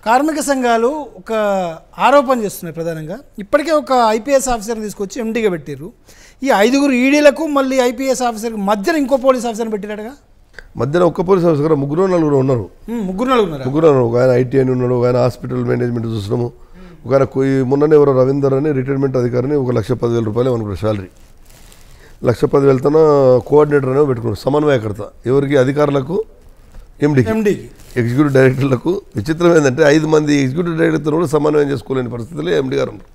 కార్మిక సంఘాలు ఒక ఆరోపణ చేస్తున్నాయి ప్రధానంగా ఇప్పటికే ఒక ఐపీఎస్ ఆఫీసర్ని తీసుకొచ్చి ఎండీగా పెట్టారు ఈ ఐదుగురు ఈడీలకు మళ్ళీ ఐపీఎస్ ఆఫీసర్కి మధ్యన ఇంకో పోలీస్ ఆఫీసర్ని పెట్టారటగా మధ్యన ఒక్క పోలీస్ ఆఫీసర్ గారు ముగ్గురు నలుగురు ఉన్నారు ఉమ్, ముగ్గురు నలుగురు ముగ్గురు ఉన్నారు ఒక ఆయన ఐటీ అని ఉన్నాడు ఒక ఆయన హాస్పిటల్ మేనేజ్మెంట్ చూసినాము ఒక ఆయన కొయ్యి- మొన్ననే ఎవరో రవీందర్ అని రిటైర్మెంట్ అధికారిని ఒక లక్ష పదివేల రూపాయలు అనుకున్నారు శాలరీ లక్ష పదివేలతోన కోఆర్డినేటర్ అనేవి పెట్టుకున్నారు సమన్వయకర్త ఎవరికి అధికారులకు ఎండికి ఎండీకి ఎగ్జిక్యూటివ్ డైరెక్టర్లకు విచిత్రం ఏంటంటే ఐదు మంది ఎగ్జిక్యూటివ్ డైరెక్టర్తో కూడా సమన్వయం చేసుకోలేని పరిస్థితుల్లో ఎండి గారు ఉన్నారు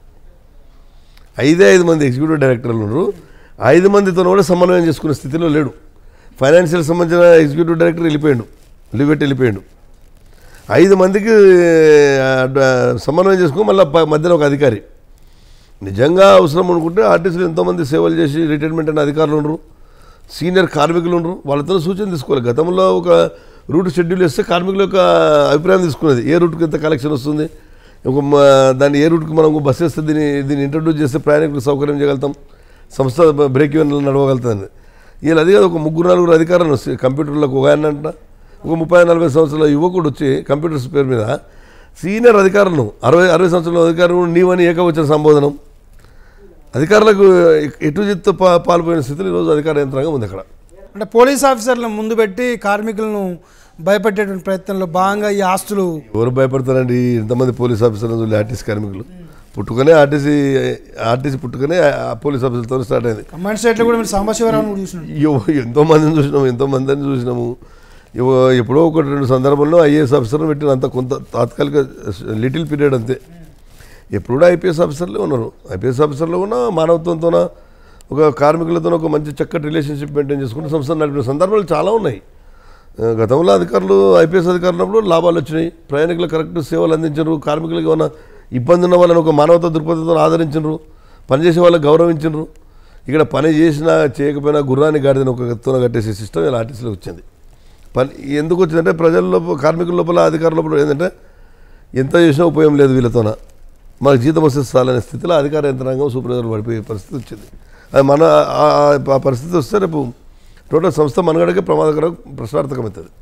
ఐదే ఐదు మంది ఎగ్జిక్యూటివ్ డైరెక్టర్లు ఉన్నారు ఐదు మందితో కూడా సమన్వయం చేసుకునే స్థితిలో లేడు ఫైనాన్షియల్ సంబంధించిన ఎగ్జిక్యూటివ్ డైరెక్టర్ వెళ్ళిపోయాడు లీవ్ పెట్టి వెళ్ళిపోయాడు ఐదు మందికి ఆ, డ- సమన్వయం చేసుకుని మళ్ళీ ప- మధ్యలో ఒక అధికారి నిజంగా అవసరం అనుకుంటే ఆర్టీసీలో ఎంతోమంది సేవలు చేసి రిటైర్మెంట్ అయిన అధికారులు ఉండరు సీనియర్ కార్మికులు ఉండరు వాళ్ళతో సూచన తీసుకోవాలి గతంలో ఒక రూట్ షెడ్యూల్ ఇస్తే కార్మికుల యొక్క అభిప్రాయం తీసుకునేది ఏ రూట్కి ఎంత కలెక్షన్ వస్తుంది ఒక మ- దాన్ని ఏ రూట్కి మనం బస్ వేస్తే దీన్ని దీన్ని ఇంట్రడ్యూస్ చేస్తే ప్రయాణికులకు సౌకర్యం చేయగలుగుతాం సంస్థ బ్రేక్ ఈవెన్ నడవగలుగుతుంది వీళ్ళు అది కాదు ఒక ముగ్గురు నలుగురు అధికారులు వస్తాయి కంప్యూటర్లకు ఒక ఆయన అంట ఒక ముప్పై నలభై సంవత్సరాల యువకుడు వచ్చి కంప్యూటర్స్ పేరు మీద సీనియర్ అధికారులను అరవై అరవై సంవత్సరాల అధికారులు నీవని ఏకవచన సంబోధనం అధికారులకు ఎటు చిత్త పా పాల్పోయిన స్థితిలో ఈరోజు అధికార యంత్రాంగం ఉంది అక్కడ అంటే పోలీస్ ఆఫీసర్లను ముందు పెట్టి కార్మికులను భయపెట్టేటువంటి ప్రయత్నంలో భాగంగా ఈ ఆస్తులు ఎవరు భయపడతారండి ఇంతమంది పోలీస్ ఆఫీసర్లు చూడలే ఆర్టీసీ కార్మికులు పుట్టుకనే ఆర్టీసీ ఆర్టీసీ పుట్టుకనే ఆ పోలీస్ ఆఫీసర్లతో స్టార్ట్ అయింది కమాండ్ స్టేట్లో కూడా మీరు సాంబశివరావు కూడా చూసినాడు ఎవ- ఎంతో మందిని చూసినాము ఎంతో మందిని చూసినాము ఎవ- ఎప్పుడో ఒకటి రెండు సందర్భంలో ఐఏఎస్ ఆఫీసర్లు పెట్టిన అంత కొంత తాత్కాలిక లిటిల్ పీరియడ్ అంతే ఎప్పుడు కూడా ఐపీఎస్ ఆఫీసర్లే ఉన్నారు ఐపీఎస్ ఆఫీసర్లు ఉన్న మానవత్వంతోన ఒక కార్మికులతో ఒక మంచి చక్కటి రిలేషన్షిప్ మెయింటైన్ చేసుకుంటూ సంస్థను నడిపిన సందర్భాలు చాలా ఉన్నాయి ఆ, గతంలో అధికారులు ఐపీఎస్ అధికారులు ఉన్నప్పుడు లాభాలు వచ్చినాయి ప్రయాణికులకు కరెక్ట్ సేవలు అందించారు కార్మికులకు ఏమైనా ఇబ్బంది ఉన్న వాళ్ళని ఒక మానవతా దృక్పథంతో ఆదరించారు పనిచేసే వాళ్ళకి గౌరవించారు ఇక్కడ పని చేసినా చేయకపోయినా గుర్రాన్ని గాడిదని ఒక ఎత్తున కట్టేసే సిస్టమ్ ఇలా ఆర్టీసీలో వచ్చింది పని ఎందుకు వచ్చిందంటే ప్రజల లోపల కార్మికుల లోపల అధికారుల లోపల ఏంటంటే ఎంత చేసినా ఉపయోగం లేదు వీళ్ళతోన మనకు జీతం వస్తే చాలనే స్థితిలో అధికార యంత్రాంగం సూపర్వైజర్ పడిపోయే పరిస్థితి వచ్చింది అది మన ఆ- ఆ- ఆ పరిస్థితి వస్తే రేపు టోటల్ సంస్థ మనుగడకే ప్రమాదకరం ప్రశ్నార్థకమవుతుంది